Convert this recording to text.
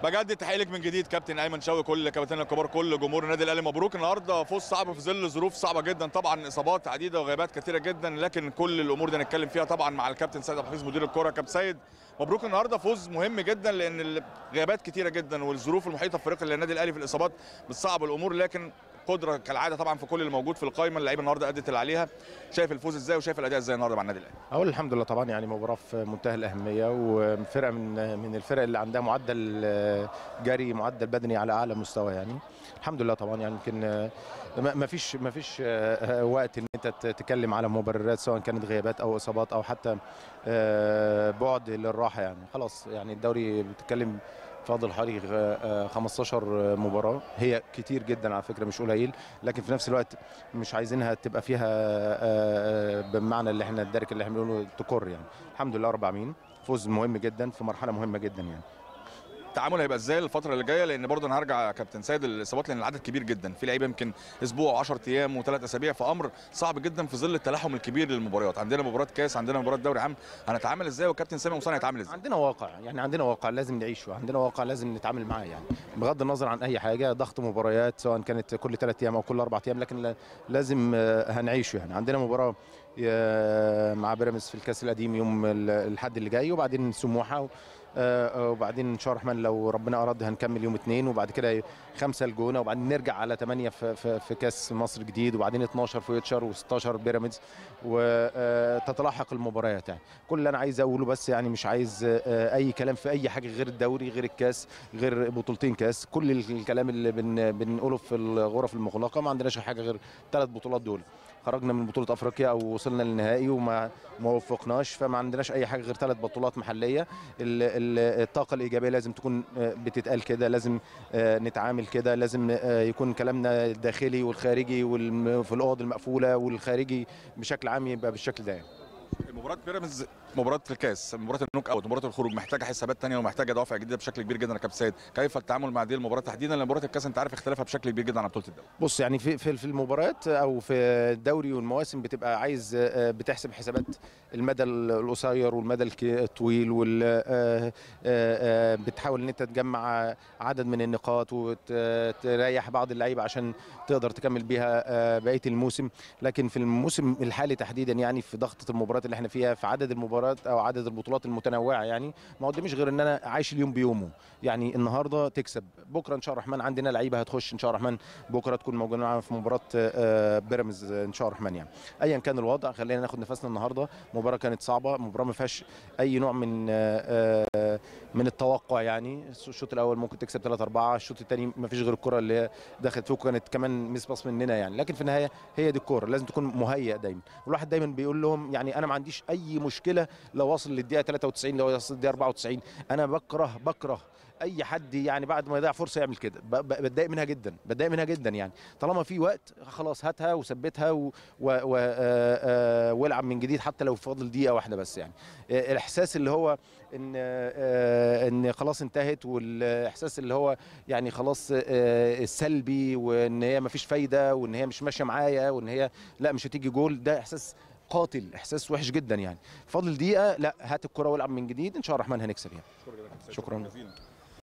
بجد تحية لك من جديد كابتن ايمن شوقي كل كابتن الكبار كل جمهور النادي الاهلي مبروك النهارده فوز صعب في ظل ظروف صعبه جدا طبعا اصابات عديده وغيابات كثيره جدا لكن كل الامور دي هنتكلم فيها طبعا مع الكابتن سيد عبد الحفيظ مدير الكره كابتن سيد مبروك النهارده فوز مهم جدا لان الغيابات كثيره جدا والظروف المحيطه بفريق النادي الاهلي في الاصابات بتصعب الامور لكن قدره كالعاده طبعا في كل اللي موجود في القائمه اللعيبه النهارده ادت اللي عليها شايف الفوز ازاي وشايف الاداء ازاي النهارده مع النادي الاهلي اقول الحمد لله طبعا يعني مباراه في منتهى الاهميه وفرقه من من الفرق اللي عندها معدل جري معدل بدني على اعلى مستوى يعني الحمد لله طبعا يعني يمكن ما فيش ما فيش وقت ان انت تتكلم على مبررات سواء كانت غيابات او اصابات او حتى بعد للراحه يعني خلاص يعني الدوري بتتكلم فاضل حوالي 15 مباراه هي كتير جدا على فكره مش قليل لكن في نفس الوقت مش عايزينها تبقى فيها بمعنى اللي احنا الدرك اللي احنا بنقوله تكر يعني الحمد لله رب العالمين فوز مهم جدا في مرحله مهمه جدا يعني التعامل هيبقى ازاي الفتره اللي جايه لان برضه انا هرجع يا كابتن سيد الاصابات لان العدد كبير جدا في لعيبه يمكن اسبوع 10 ايام وثلاث اسابيع فامر صعب جدا في ظل التلاحم الكبير للمباريات عندنا مباراه كاس عندنا مباراه دوري عام هنتعامل ازاي والكابتن سامي مصطفى هيتعامل ازاي عندنا واقع يعني عندنا واقع لازم نعيشه عندنا واقع لازم نتعامل معاه يعني بغض النظر عن اي حاجه ضغط مباريات سواء كانت كل ثلاث ايام او كل اربع ايام لكن لازم هنعيشه يعني عندنا مباراه مع بيراميدز في الكاس القديم يوم الاحد اللي جاي وبعدين سموحه وبعدين ان شاء الله الرحمن لو ربنا اراد هنكمل يوم اثنين وبعد كده خمسه الجونه وبعدين نرجع على ثمانيه في, في, في كاس مصر جديد وبعدين 12 فيوتشر و16 بيراميدز وتتلاحق المباريات يعني كل اللي انا عايز اقوله بس يعني مش عايز اي كلام في اي حاجه غير الدوري غير الكاس غير بطولتين كاس كل الكلام اللي بن بنقوله في الغرف المغلقه ما عندناش حاجه غير ثلاث بطولات دول خرجنا من بطوله افريقيا او وصلنا للنهائي وما ما وفقناش فما عندناش اي حاجه غير ثلاث بطولات محليه الطاقه الايجابيه لازم تكون بتتقال كده لازم نتعامل كده لازم يكون كلامنا الداخلي والخارجي وفي الاوض المقفوله والخارجي بشكل عام يبقى بالشكل ده يعني. مباراه بيراميدز مباراه الكاس مباراه النوك اوت مباراه الخروج محتاجه حسابات ثانيه ومحتاجه دوافع جديده بشكل كبير جدا يا كابتن سيد كيف التعامل مع هذه المباراه تحديدا لان مباراه الكاس انت عارف اختلافها بشكل كبير جدا عن بطوله الدوري بص يعني في في في المباريات او في الدوري والمواسم بتبقى عايز بتحسب حسابات المدى القصير والمدى الطويل وال بتحاول ان انت تجمع عدد من النقاط وتريح بعض اللعيبه عشان تقدر تكمل بيها بقيه الموسم لكن في الموسم الحالي تحديدا يعني في ضغطه المباريات اللي احنا فيها في عدد المباريات او عدد البطولات المتنوعه يعني ما قداميش غير ان انا عايش اليوم بيومه يعني النهارده تكسب بكره ان شاء الله الرحمن عندنا لعيبه هتخش ان شاء الله الرحمن بكره تكون موجوده معانا في مباراه بيراميدز ان شاء الله الرحمن يعني ايا كان الوضع خلينا ناخد نفسنا النهارده مباراه كانت صعبه مباراه ما فيهاش اي نوع من من التوقع يعني الشوط الاول ممكن تكسب 3 4 الشوط الثاني ما فيش غير الكره اللي دخلت فوق كانت كمان مس باص مننا يعني لكن في النهايه هي دي الكوره لازم تكون مهيئ دايما والواحد دايما بيقول لهم يعني انا ما عنديش اي مشكله لو واصل للدقيقه 93 لو واصل للدقيقه 94 انا بكره بكره اي حد يعني بعد ما يضيع فرصه يعمل كده بتضايق منها جدا بتضايق منها جدا يعني طالما في وقت خلاص هاتها وثبتها و... و... و... والعب من جديد حتى لو فاضل دقيقه واحده بس يعني الاحساس اللي هو ان ان خلاص انتهت والاحساس اللي هو يعني خلاص السلبي وان هي ما فيش فايده وان هي مش ماشيه معايا وان هي لا مش هتيجي جول ده احساس قاتل احساس وحش جدا يعني فاضل دقيقه لا هات الكره والعب من جديد ان شاء الله الرحمن هنكسب يعني شكرا شكرا